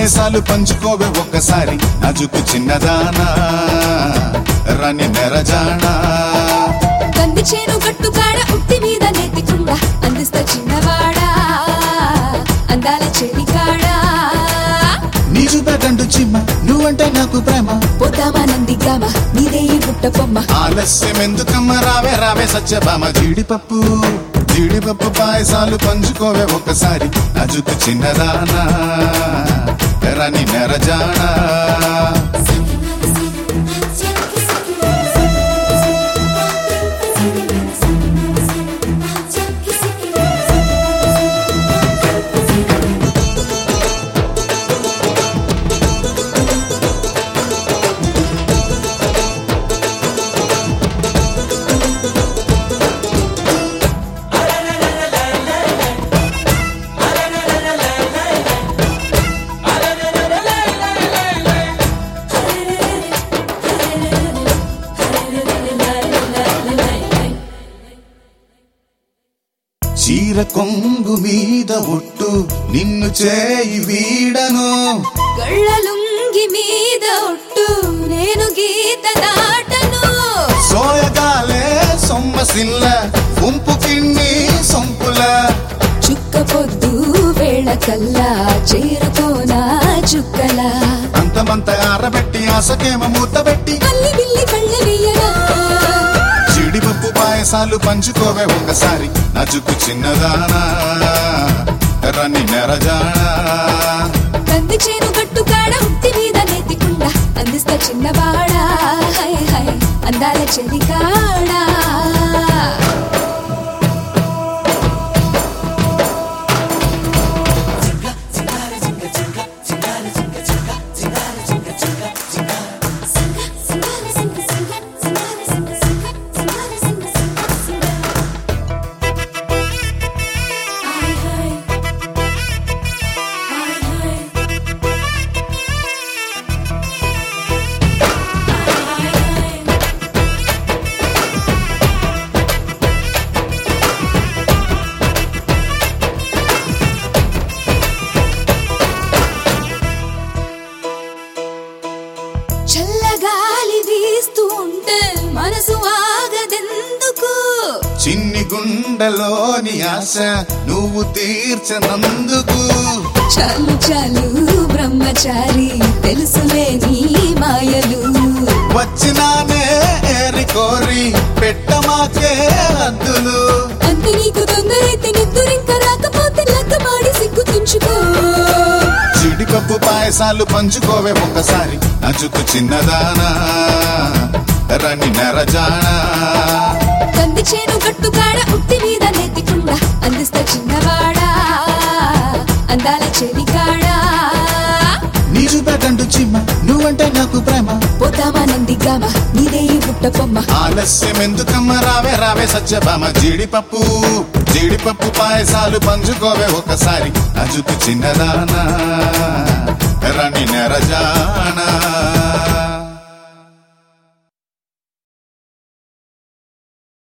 పాయసాలు పంచుకోవే ఒక్కసారి నజుకు చిన్నదానా రని నెరజానా కంది చేను గట్టు కాడ ఉట్టి మీద నెత్తికుండా అందిస్తా చిన్నవాడా అందాల చెడి కాడా నీ చూపేటండు చిమ్మ నువ్వంటే నాకు ప్రేమ పోతామా నందిగామ నీదే ఈ బుట్ట బొమ్మ ఆలస్యం ఎందుకమ్మ రావే రావే సత్యభామ జీడిపప్పు జీడిపప్పు పాయసాలు పంచుకోవే ఒక్కసారి నజుకు చిన్నదానా రని నెరజానా చీర కొంగు మీద ఒట్టు నిన్ను చేయి వీడను గళ్ళలుంగి మీద ఒట్టు నేను గీత దాటను సోయగాలే సొమ్మసిల్ల ఉంపు కిన్ని సొంపుల చుక్క పొద్దు వేళ కల్లా చేరుకోనా చుక్కలా అంతమంత ఆరబెట్టి ఆసకేమ మూతబెట్టి మల్లి బిల్లి కళ్ళ వెయ్యరా జీడిపప్పు పాయసాలు పంచుకోవే ఒకసారి నజుకు చిన్నదానా రన్ని నెరజానా కంది చేను గట్టు కాడ ఉట్టి మీద నెత్తికుండా అందిస్తా చిన్నవాడా హై హై అందాల చెలి కాడా చల్లగాలి వీస్తూ ఉంటే మనసు ఆగదెందుకు చిన్ని గుండెలోని ఆశ నువ్వు తీర్చనందుకు చాలు చాలు బ్రహ్మచారి తెలుసులే నీ మాయలు వచ్చినానే ఏరి కోరి పెట్టమాకే హద్దులు అంత నీకు తొందరైతే నిద్దురింక రాకపోతే లగ్గమాడి సిగ్గు తుంచుకో జీడిపప్పు పాయసాలు పంచుకోవే ఒక్కసారి నచుకు చిన్నదానా రని నెరజానా కంది చేను గట్టు కాడ ఉట్టి మీద నెత్తికుండా అందిస్తా చిన్నవాడా అందాల చెవి కాడా నీ చూపేటండు చిమ్మ నువ్వంటే నాకు ప్రేమ పోతామా నందిగామ నీదే ఈ బుట్ట బొమ్మ ఆలస్యం ఎందుకమ్మ రావే రావే సత్యభామ జీడిపప్పు జీడిపప్పు పాయసాలు పంచుకోవే ఒకసారి నజుకు చిన్నదానా రని నెరజానా